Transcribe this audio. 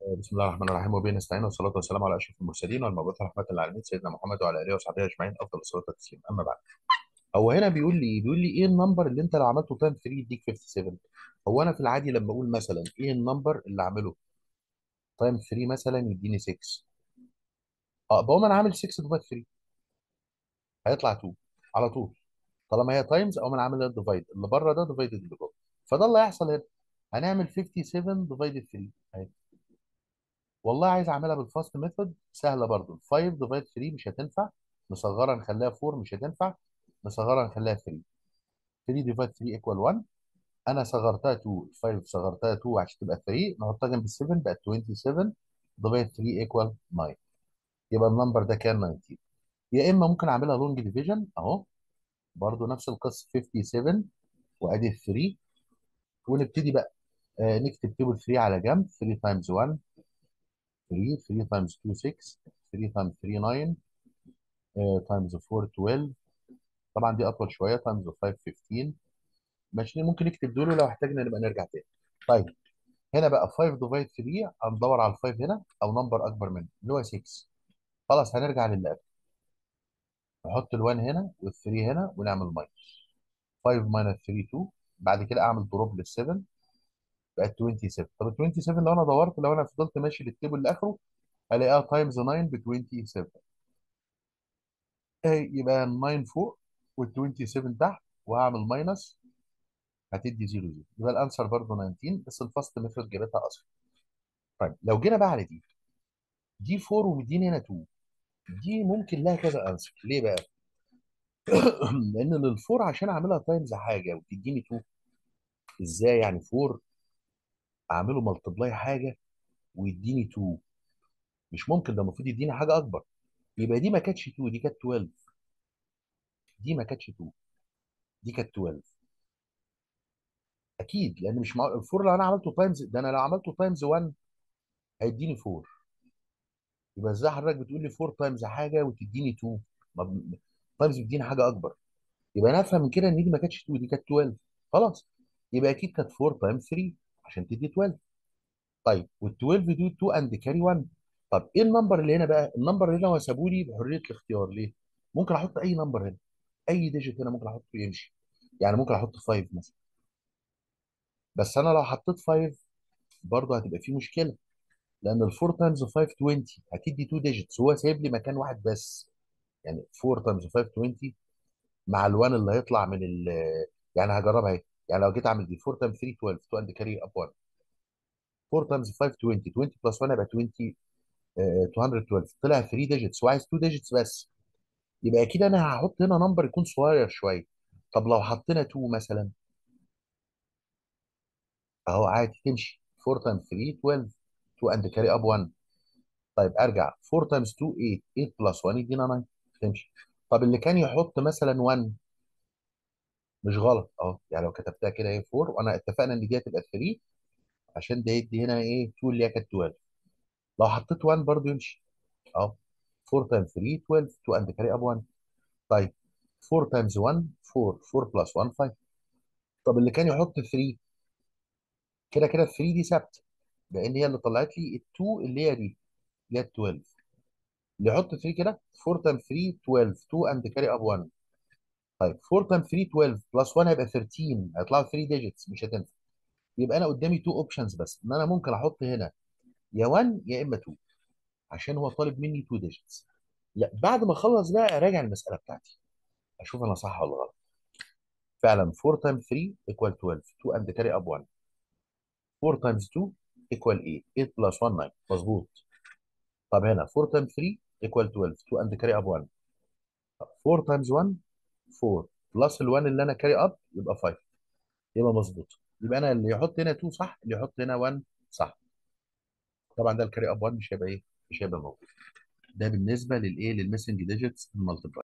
بسم الله الرحمن الرحيم وبه نستعين والصلاه والسلام على اشرف المرسلين والمبعوث رحمه للعالمين سيدنا محمد وعلى اله وصحبه اجمعين افضل الصلاه والتسليم اما بعد هو هنا بيقول لي بيقول لي ايه النمبر اللي انت لو عملته تايم 3 يديك 57 هو انا في العادي لما اقول مثلا ايه النمبر اللي اعمله تايم 3 مثلا يديني 6 اه بقوم انا عامل 6 ديفايد 3 هيطلع 2 على طول طالما هي تايمز اقوم انا عامل الديفايد اللي بره ده ديفايد اللي جوه فده اللي هيحصل هنا هنعمل 57 ديفايد 3 اهي والله عايز اعملها بالفاست ميثود سهله برضو 5 ديفايد 3 مش هتنفع نصغرها نخليها 4 مش هتنفع نصغرها نخليها 3 3 ديفايد 3 ايكوال 1 انا صغرتها 2 5 صغرتها 2 عشان تبقى 3 نحطها جنب 7 بقت 27 ديفايد 3 ايكوال 9 يبقى النمبر ده كان 19 يا اما ممكن اعملها لونج ديفيجن اهو برضو نفس القصه 57 وادي 3 ونبتدي بقى آه نكتب تيبل 3 على جنب 3 تايمز 1 3 3 تايمز 2 6 3 تايمز 3 9 تايمز 4 12 طبعا دي اطول شويه تايمز 5 15 ماشي ممكن نكتب دول ولو احتاجنا نبقى نرجع تاني طيب هنا بقى 5 ديفايد 3 هندور على ال 5 هنا او نمبر اكبر منه اللي هو 6 خلاص هنرجع للي قبل نحط ال 1 هنا وال 3 هنا ونعمل ماينس 5 ماينس 3 2 بعد كده اعمل دروب لل 7 بقت 27 طب ال 27 لو انا دورت لو انا فضلت ماشي للتيبل لاخره هلاقيها تايمز 9 ب 27 اهي يبقى 9 فوق وال 27 تحت وهعمل ماينس هتدي 0 0 يبقى الانسر برضه 19 بس الفاست ميثود جابتها اصلا طيب لو جينا بقى على دي دي 4 ومديني هنا 2 دي ممكن لها كذا انسر ليه بقى؟ لان للفور عشان اعملها تايمز حاجه وتديني 2 ازاي يعني 4 اعمله ملتبلاي حاجه ويديني 2 مش ممكن ده المفروض يديني حاجه اكبر يبقى دي ما كانتش 2 دي كانت 12 دي ما كانتش 2 دي كانت 12 اكيد لان مش مع الفور لو انا عملته تايمز ده انا لو عملته تايمز 1 هيديني 4 يبقى ازاي حضرتك بتقول لي 4 تايمز حاجه وتديني 2 ما تايمز بتديني حاجه اكبر يبقى انا افهم من كده ان دي ما كانتش 2 دي كانت 12 خلاص يبقى اكيد كانت 4 تايمز 3 عشان تدي 12 طيب وال 12 دي 2 اند كاري 1 طب ايه النمبر اللي هنا بقى النمبر اللي هنا هو سابوا لي بحريه الاختيار ليه ممكن احط اي نمبر هنا اي ديجيت هنا ممكن احطه يمشي يعني ممكن احط 5 مثلا بس انا لو حطيت 5 برضه هتبقى في مشكله لان ال 4 تايمز 5 20 هتدي 2 ديجيتس هو سايب لي مكان واحد بس يعني 4 تايمز 5 20 مع ال1 اللي هيطلع من ال يعني هجربها اهي يعني لو جيت اعمل دي 4 تايمز 3 12 2 اند كاري اب 1 4 تايمز 5 20 20 بلس 1 يبقى 20 آه، 212 طلع 3 ديجيتس وعايز 2 ديجيتس بس يبقى اكيد انا هحط هنا نمبر يكون صغير شويه طب لو حطينا 2 مثلا اهو عادي تمشي 4 تايمز 3 12 2 اند كاري اب 1 طيب ارجع 4 تايمز 2 8 8 بلس 1 يدينا 9 تمشي طب اللي كان يحط مثلا 1 مش غلط اه يعني لو كتبتها كده ايه 4 وانا اتفقنا ان دي هتبقى 3 عشان ده يدي هنا ايه 2 اللي هي كانت 12 لو حطيت 1 برضه يمشي اه 4 تايمز 3 12 2 اند كاري اب 1 طيب 4 تايمز 1 4 4 بلس 1 5 طب اللي كان يحط 3 كده كده ال 3 دي ثابته لان هي اللي طلعت لي ال 2 اللي هي دي اللي هي 12 اللي يحط 3 كده 4 تايمز 3 12 2 اند كاري اب 1 طيب 4 تايمز 3 12 بلس 1 هيبقى 13 هيطلعوا 3 ديجيتس مش هتنفع يبقى انا قدامي 2 اوبشنز بس ان انا ممكن احط هنا يا 1 يا اما 2 عشان هو طالب مني 2 ديجيتس لا بعد ما اخلص بقى اراجع المساله بتاعتي اشوف انا صح ولا غلط فعلا 4 تايمز 3 ايكوال 12 2 اند كاري اب 1 4 تايمز 2 ايكوال 8 8 بلس 1 9 مظبوط طب هنا 4 تايمز 3 ايكوال 12 2 اند كاري اب 1 4 تايمز 1 4 بلس ال 1 اللي انا كاري اب يبقى 5 يبقى مظبوط يبقى انا اللي يحط هنا 2 صح اللي يحط هنا 1 صح طبعا ده الكاري اب 1 مش هيبقى ايه مش هيبقى موجود ده بالنسبه للايه للميسنج ديجيتس المالتيبلاي